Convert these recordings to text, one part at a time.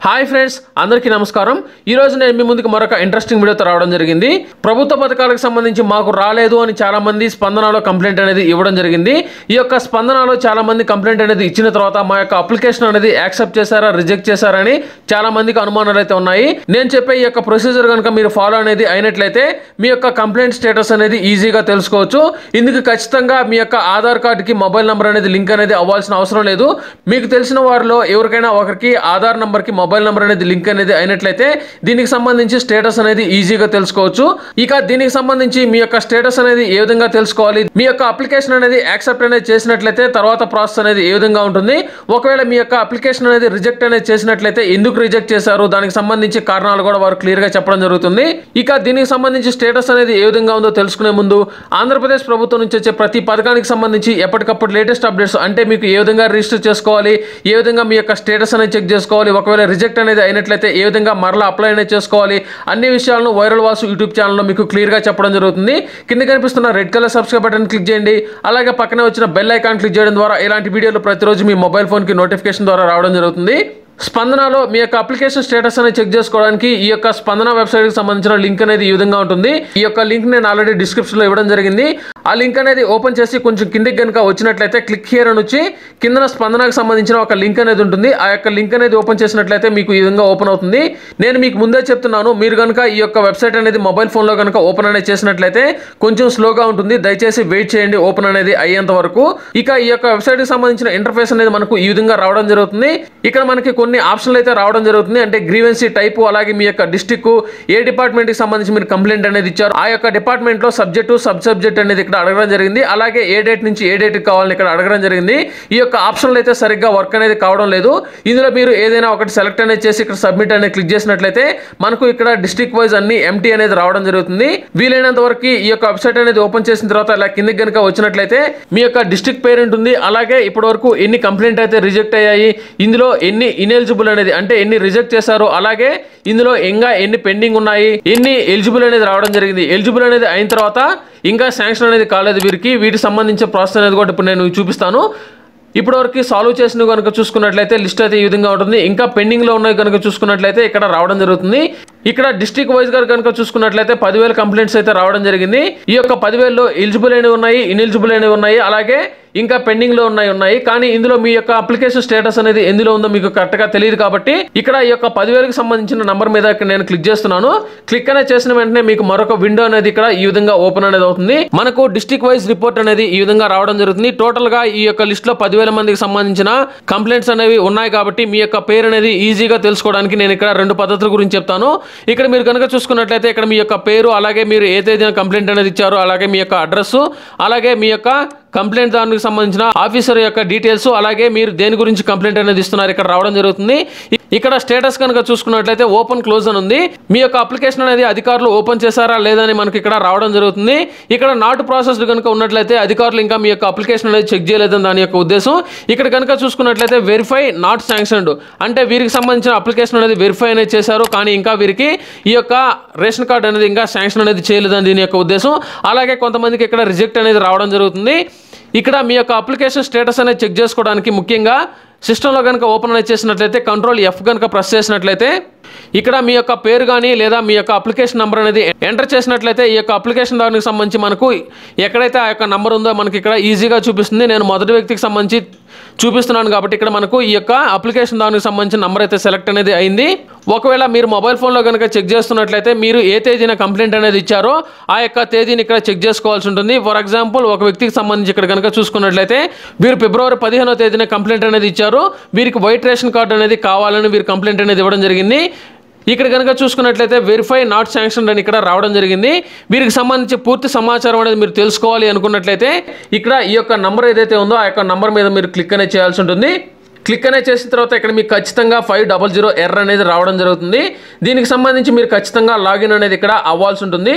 hi friends అందరికీ నమస్కారం ఈ రోజు నేను మీ ముందుకు మరొక ఇంట్రెస్టింగ్ వీడియోతో రావడం జరిగింది ప్రభుత్వ పథకాలకు సంబంధించి మాకు రాలేదు అని చాలా మంది స్పందనలో కంప్లైంట్ అనేది ఇవ్వడం జరిగింది ఈ యొక్క స్పందనలో చాలా మంది కంప్లైంట్ అనేది ఇచ్చిన తర్వాత మా యొక్క అప్లికేషన్ అనేది యాక్సెప్ట్ చేశారా రిజెక్ట్ చేశారని చాలా మందికి అనుమానాలు అయితే ఉన్నాయి నేను చెప్పే ఈ యొక్క ప్రొసీజర్ కనుక మీరు ఫాలో అనేది అయినట్లయితే మీ యొక్క కంప్లైంట్ స్టేటస్ అనేది ఈజీగా తెలుసుకోవచ్చు ఇందుకు ఖచ్చితంగా మీ యొక్క ఆధార్ కార్డుకి మొబైల్ నెంబర్ అనేది లింక్ అనేది అవ్వాల్సిన అవసరం లేదు మీకు తెలిసిన వారిలో ఎవరికైనా ఒకరికి ఆధార్ నంబర్కి మొబైల్ నెంబర్ అనేది లింక్ అనేది అయినట్లయితే దీనికి సంబంధించి స్టేటస్ అనేది ఈజీగా తెలుసుకోవచ్చు ఇక దీనికి సంబంధించి మీ యొక్క స్టేటస్ అనేది ఏ విధంగా తెలుసుకోవాలి మీ యొక్క అప్లికేషన్ అనేది యాక్సెప్ట్ అనేది చేసినట్లయితే తర్వాత ప్రాసెస్ అనేది ఏ విధంగా ఉంటుంది ఒకవేళ మీ యొక్క అప్లికేషన్ అనేది రిజెక్ట్ అనేది చేసినట్లయితే ఎందుకు రిజెక్ట్ చేశారు దానికి సంబంధించి కారణాలు కూడా వారు క్లియర్ గా చెప్పడం జరుగుతుంది ఇక దీనికి సంబంధించి స్టేటస్ అనేది ఏ విధంగా ఉందో తెలుసుకునే ముందు ఆంధ్రప్రదేశ్ ప్రభుత్వం నుంచి వచ్చే ప్రతి పథకానికి సంబంధించి ఎప్పటికప్పుడు లేటెస్ట్ అప్డేట్స్ అంటే మీకు ఏ విధంగా రిజిస్టర్ చేసుకోవాలి ఏ విధంగా మీ యొక్క స్టేటస్ అనేది చెక్ చేసుకోవాలి ఒకవేళ రిజెక్ట్ అనేది అయినట్లయితే ఏ విధంగా మరలా అప్లై అనేది చేసుకోవాలి అన్ని విషయాలను వైరల్ వాసు యూట్యూబ్ ఛానల్లో మీకు క్లియర్గా చెప్పడం జరుగుతుంది కింద కనిపిస్తున్న red colour subscribe button click చేయండి అలాగే పక్కనే వచ్చిన బెల్ ఐకాన్ క్లిక్ చేయడం ద్వారా ఇలాంటి వీడియోలు ప్రతిరోజు మీ మొబైల్ ఫోన్కి నోటిఫికేషన్ ద్వారా రావడం జరుగుతుంది స్పందనలో మీ యొక్క అప్లికేషన్ స్టేటస్ అనేది చెక్ చేసుకోవడానికి ఈ యొక్క స్పందన వెబ్సైట్ కి సంబంధించిన లింక్ అనేది ఈ విధంగా ఉంటుంది ఈ యొక్క లింక్ నేను ఆల్రెడీ డిస్క్రిప్షన్ లో ఇవ్వడం జరిగింది ఆ లింక్ అనేది ఓపెన్ చేసి కొంచెం కిందికి కనుక వచ్చినట్లయితే క్లిక్ హియర్ అని వచ్చి కిందన స్పందనకు సంబంధించిన ఒక లింక్ అనేది ఉంటుంది ఆ యొక్క లింక్ అనేది ఓపెన్ చేసినట్లయితే మీకు ఈ విధంగా ఓపెన్ అవుతుంది నేను మీకు ముందే చెప్తున్నాను మీరు కనుక ఈ యొక్క వెబ్సైట్ అనేది మొబైల్ ఫోన్ లో కనుక ఓపెన్ అనేది చేసినట్లయితే కొంచెం స్లోగా ఉంటుంది దయచేసి వెయిట్ చేయండి ఓపెన్ అనేది అయ్యేంత వరకు ఇక ఈ యొక్క వెబ్సైట్ కి సంబంధించిన ఇంటర్ఫేస్ అనేది మనకు ఈ విధంగా రావడం జరుగుతుంది ఇక్కడ మనకి కొన్ని ఆప్షన్లు అయితే రావడం జరుగుతుంది అంటే గ్రీవెన్సీ టైప్ అలాగే మీ యొక్క డిస్టిక్ ఏ డిపార్ట్మెంట్ కి సంబంధించి మీరు కంప్లైంట్ అనేది ఇచ్చారు ఆ యొక్క డిపార్ట్మెంట్ లో సబ్జెక్టు సబ్ సబ్జెక్ట్ అనేది ఇక్కడ అడగడం జరిగింది అలాగే ఏ డేట్ నుంచి ఏ డేట్ కావాలని ఇక్కడ అడగడం జరిగింది ఈ యొక్క ఆప్షన్లు అయితే సరిగ్గా వర్క్ అనేది కావడం లేదు ఇందులో మీరు ఏదైనా ఒకటి సెలెక్ట్ అనేది చేసి ఇక్కడ సబ్మిట్ అనేది క్లిక్ చేసినట్లయితే మనకు ఇక్కడ డిస్ట్రిక్ట్ వైజ్ అన్ని ఎంటీ అనేది రావడం జరుగుతుంది వీలైనంత వరకు ఈ యొక్క వెబ్సైట్ అనేది ఓపెన్ చేసిన తర్వాత ఇలా కిందకి కనుక వచ్చినట్లయితే మీ యొక్క డిస్ట్రిక్ట్ పేరెంట్ ఉంది అలాగే ఇప్పటి వరకు ఎన్ని కంప్లైంట్ అయితే రిజెక్ట్ అయ్యాయి ఇందులో ఎన్ని ఇనెలిజిబుల్ అనేది అంటే ఎన్ని రిజెక్ట్ చేశారు అలాగే ఇందులో ఇంకా ఎన్ని పెండింగ్ ఉన్నాయి ఎన్ని ఎలిజిబుల్ అనేది రావడం జరిగింది ఎలిజిబుల్ అనేది అయిన తర్వాత ఇంకా శాంక్షన్ అనేది కాలేదు వీరికి వీటికి సంబంధించిన ప్రాసెస్ అనేది కూడా ఇప్పుడు నేను చూపిస్తాను ఇప్పటివరకు సాల్వ్ చేసినవి కనుక చూసుకున్నట్లయితే లిస్ట్ అయితే ఈ విధంగా ఉంటుంది ఇంకా పెండింగ్లో ఉన్నవి కనుక చూసుకున్నట్లయితే ఇక్కడ రావడం జరుగుతుంది ఇక్కడ డిస్ట్రిక్ట్ వైజ్ గా కనుక చూసుకున్నట్లయితే పదివేల కంప్లైంట్స్ అయితే రావడం జరిగింది ఈ యొక్క పదివేల్లో ఎలిజిబుల్ అయినవి ఉన్నాయి ఇన్ఎలిజిబుల్ అయినవి ఉన్నాయి అలాగే ఇంకా పెండింగ్ లో ఉన్నాయి ఉన్నాయి కానీ ఇందులో మీ యొక్క అప్లికేషన్ స్టేటస్ అనేది ఎందులో ఉందో మీకు కరెక్ట్ గా తెలియదు కాబట్టి ఇక్కడ ఈ యొక్క పదివేలకు సంబంధించిన నంబర్ మీద ఇక్కడ నేను క్లిక్ చేస్తున్నాను క్లిక్ అనేది చేసిన వెంటనే మీకు మరొక విండో అనేది ఇక్కడ ఈ విధంగా ఓపెన్ అనేది అవుతుంది మనకు డిస్ట్రిక్ట్ వైజ్ రిపోర్ట్ అనేది ఈ విధంగా రావడం జరుగుతుంది టోటల్ గా ఈ యొక్క లిస్ట్ లో పదివేల మందికి సంబంధించిన కంప్లైంట్స్ అనేవి ఉన్నాయి కాబట్టి మీ యొక్క పేరు అనేది ఈజీగా తెలుసుకోవడానికి నేను ఇక్కడ రెండు పద్ధతుల గురించి చెప్తాను ఇక్కడ మీరు కనుక చూసుకున్నట్లయితే ఇక్కడ మీ యొక్క పేరు అలాగే మీరు ఏ తేదీన కంప్లైంట్ అనేది ఇచ్చారో అలాగే మీ యొక్క అడ్రస్ అలాగే మీ యొక్క కంప్లైంట్ దానికి సంబంధించిన ఆఫీసర్ యొక్క డీటెయిల్స్ అలాగే మీరు దేని గురించి కంప్లైంట్ అనేది ఇస్తున్నారు ఇక్కడ రావడం జరుగుతుంది ఇక్కడ స్టేటస్ కనుక చూసుకున్నట్లయితే ఓపెన్ క్లోజ్ అని ఉంది మీ యొక్క అప్లికేషన్ అనేది అధికారులు ఓపెన్ చేశారా లేదని మనకి ఇక్కడ రావడం జరుగుతుంది ఇక్కడ నాట్ ప్రాసెస్ కనుక ఉన్నట్లయితే అధికారులు ఇంకా మీ యొక్క అప్లికేషన్ అనేది చెక్ చేయలేదని దాని యొక్క ఉద్దేశం ఇక్కడ కనుక చూసుకున్నట్లయితే వెరిఫై నాట్ శాంక్షన్డ్ అంటే వీరికి సంబంధించిన అప్లికేషన్ అనేది వెరిఫై అనేది చేశారు కానీ ఇంకా వీరికి ఈ యొక్క రేషన్ కార్డ్ అనేది ఇంకా శాంక్షన్ అనేది చేయలేదని దీని యొక్క ఉద్దేశం అలాగే కొంతమందికి ఇక్కడ రిజెక్ట్ అనేది రావడం జరుగుతుంది ఇక్కడ మీ యొక్క అప్లికేషన్ స్టేటస్ అనేది చెక్ చేసుకోవడానికి ముఖ్యంగా సిస్టంలో కనుక ఓపెన్ అనేది చేసినట్లయితే కంట్రోల్ ఎఫ్ కనుక ప్రెస్ చేసినట్లయితే ఇక్కడ మీ యొక్క పేరు కానీ లేదా మీ యొక్క అప్లికేషన్ నెంబర్ అనేది ఎంటర్ చేసినట్లయితే ఈ యొక్క అప్లికేషన్ దానికి సంబంధించి మనకు ఎక్కడైతే ఆ యొక్క నెంబర్ ఉందో మనకి ఇక్కడ ఈజీగా చూపిస్తుంది నేను మొదటి వ్యక్తికి సంబంధించి చూపిస్తున్నాను కాబట్టి ఇక్కడ మనకు ఈ యొక్క అప్లికేషన్ దానికి సంబంధించిన నంబర్ అయితే సెలెక్ట్ అనేది అయింది ఒకవేళ మీరు మొబైల్ ఫోన్లో కనుక చెక్ చేస్తున్నట్లయితే మీరు ఏ తేదీన కంప్లైంట్ అనేది ఇచ్చారో ఆ యొక్క తేదీని ఇక్కడ చెక్ చేసుకోవాల్సి ఉంటుంది ఫర్ ఎగ్జాంపుల్ ఒక వ్యక్తికి సంబంధించి ఇక్కడ కనుక చూసుకున్నట్లయితే వీరు ఫిబ్రవరి పదిహేనో తేదీన కంప్లైంట్ అనేది ఇచ్చారు వీరికి వైట్ రేషన్ కార్డు అనేది కావాలని వీరు కంప్లైంట్ అనేది ఇవ్వడం జరిగింది ఇక్కడ కనుక చూసుకున్నట్లయితే వెరిఫై నాట్ శాంక్షన్ అని ఇక్కడ రావడం జరిగింది వీరికి సంబంధించి పూర్తి సమాచారం అనేది మీరు తెలుసుకోవాలి అనుకున్నట్లయితే ఇక్కడ ఈ యొక్క నంబర్ ఏదైతే ఉందో ఆ యొక్క నంబర్ మీద మీరు క్లిక్ అనేది చేయాల్సి ఉంటుంది క్లిక్ అనేది చేసిన తర్వాత ఇక్కడ మీకు ఖచ్చితంగా ఫైవ్ డబల్ జీరో ఎర్ర అనేది రావడం జరుగుతుంది దీనికి సంబంధించి మీరు ఖచ్చితంగా లాగిన్ అనేది ఇక్కడ అవ్వాల్సి ఉంటుంది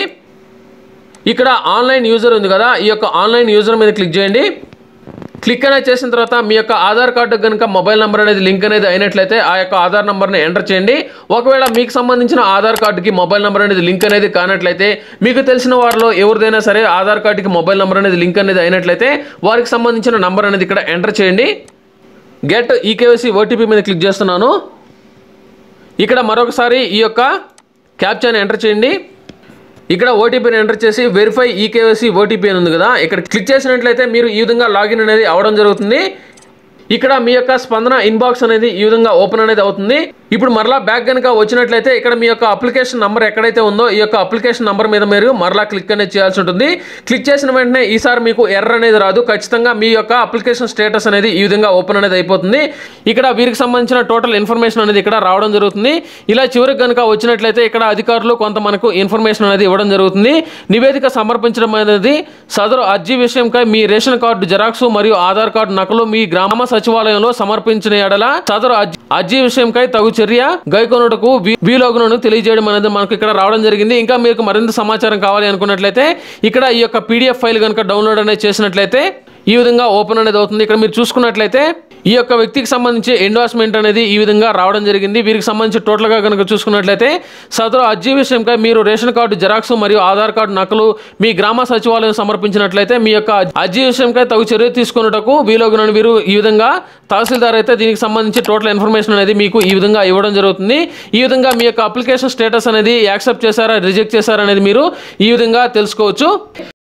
ఇక్కడ ఆన్లైన్ యూజర్ ఉంది కదా ఈ యొక్క ఆన్లైన్ యూజర్ మీద క్లిక్ చేయండి క్లిక్ అనేది చేసిన తర్వాత మీ యొక్క ఆధార్ కార్డు కనుక మొబైల్ నెంబర్ అనేది లింక్ అనేది అయినట్లయితే ఆ యొక్క ఆధార్ నెంబర్ని ఎంటర్ చేయండి ఒకవేళ మీకు సంబంధించిన ఆధార్ కార్డుకి మొబైల్ నెంబర్ అనేది లింక్ అనేది కానట్లయితే మీకు తెలిసిన వారిలో ఎవరిదైనా సరే ఆధార్ కార్డుకి మొబైల్ నెంబర్ అనేది లింక్ అనేది అయినట్లయితే వారికి సంబంధించిన నంబర్ అనేది ఇక్కడ ఎంటర్ చేయండి గెట్ ఈకేవైసీ ఓటీపీ మీద క్లిక్ చేస్తున్నాను ఇక్కడ మరొకసారి ఈ యొక్క క్యాప్చాని ఎంటర్ చేయండి ఇక్కడ ఓటీపీని ఎంటర్ చేసి వెరిఫై ఈకేవైసీ ఓటీపీ అని ఉంది కదా ఇక్కడ క్లిక్ చేసినట్లయితే మీరు ఈ విధంగా లాగిన్ అనేది అవడం జరుగుతుంది ఇక్కడ మీ యొక్క స్పందన ఇన్బాక్స్ అనేది ఈ విధంగా ఓపెన్ అనేది అవుతుంది ఇప్పుడు మరలా బ్యాక్ కనుక వచ్చినట్లయితే ఇక్కడ మీ యొక్క అప్లికేషన్ నంబర్ ఎక్కడైతే ఉందో ఈ యొక్క అప్లికేషన్ నంబర్ మీద మీరు మరలా క్లిక్ అనేది చేయాల్సి ఉంటుంది క్లిక్ చేసిన వెంటనే ఈసారి మీకు ఎర్ర అనేది రాదు ఖచ్చితంగా మీ యొక్క అప్లికేషన్ స్టేటస్ అనేది ఈ విధంగా ఓపెన్ అనేది అయిపోతుంది ఇక్కడ వీరికి సంబంధించిన టోటల్ ఇన్ఫర్మేషన్ అనేది ఇక్కడ రావడం జరుగుతుంది ఇలా చివరికి కనుక వచ్చినట్లయితే ఇక్కడ అధికారులు కొంత మనకు ఇన్ఫర్మేషన్ అనేది ఇవ్వడం జరుగుతుంది నివేదిక సమర్పించడం అనేది సదరు అర్జీ విషయంపై మీ రేషన్ కార్డు జెరాక్స్ మరియు ఆధార్ కార్డు నకలు మీ గ్రామ సచివాలయంలో సమర్పించిన ఎడల సదరు అర్జీ- అర్జీ విషయంపై తగు చర్య గైకొనుటకు వీ- వీలోగులను తెలియజేయడం అనేది మనకు ఇక్కడ రావడం జరిగింది ఇంకా మీకు మరింత సమాచారం కావాలి అనుకున్నట్లయితే ఇక్కడ ఈ యొక్క పీడిఎఫ్ ఫైల్ కనుక డౌన్లోడ్ అనేది చేసినట్లయితే ఈ విధంగా ఓపెన్ అనేది అవుతుంది ఇక్కడ మీరు చూసుకున్నట్లయితే ఈ యొక్క వ్యక్తికి సంబంధించి ఎండార్స్మెంట్ అనేది ఈ విధంగా రావడం జరిగింది వీరికి సంబంధించి టోటల్గా కనుక చూసుకున్నట్లయితే సదరు అర్జీ విషయంపై మీరు రేషన్ కార్డు జెరాక్స్ మరియు ఆధార్ కార్డు నకలు మీ గ్రామ సచివాలయం సమర్పించినట్లయితే మీ యొక్క అర్జీ విషయంపై తగు చర్య తీసుకున్నటకు వీలోగునని వీరు ఈ విధంగా తహసీల్దార్ అయితే దీనికి సంబంధించి టోటల్ ఇన్ఫర్మేషన్ అనేది మీకు ఈ విధంగా ఇవ్వడం జరుగుతుంది ఈ విధంగా మీ యొక్క అప్లికేషన్ స్టేటస్ అనేది యాక్సెప్ట్ చేశారా రిజెక్ట్ చేశారా అనేది మీరు ఈ విధంగా తెలుసుకోవచ్చు